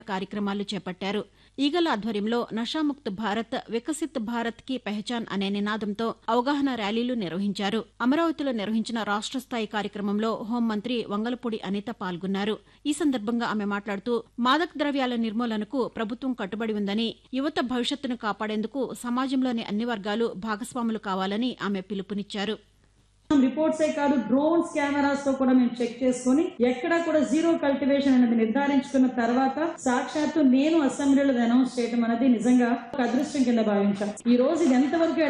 కార్యక్రమాలు చేపట్టారు ఈగల ఆధ్వర్యంలో నషాముక్త్ భారత్ వికసిత్ భారత్ కి పెహచాన్ అనే నినాదంతో అవగాహన ర్యాలీలు నిర్వహించారు అమరావతిలో నిర్వహించిన రాష్ట్ర స్థాయి కార్యక్రమంలో హోంమంత్రి వంగలపూడి అనిత పాల్గొన్నారు ఈ సందర్భంగా ఆమె మాట్లాడుతూ మాదక ద్రవ్యాల నిర్మూలనకు ప్రభుత్వం కట్టుబడి ఉందని యువత భవిష్యత్తును కాపాడేందుకు సమాజంలోని అన్ని వర్గాలు భాగస్వాములు కావాలని ఆమె పిలుపునిచ్చారు రిపోర్ట్సే కాదు డ్రోన్స్ కెమెరాస్ తో కూడా మేము చెక్ చేసుకుని ఎక్కడా కూడా జీరో కల్టివేషన్ అనేది నిర్ధారించుకున్న తర్వాత సాక్షాత్తు నేను అసెంబ్లీలో అనౌన్స్ చేయడం అనేది నిజంగా ఒక అదృష్టం కింద భావించాం ఈ రోజు ఇది ఎంతవరకు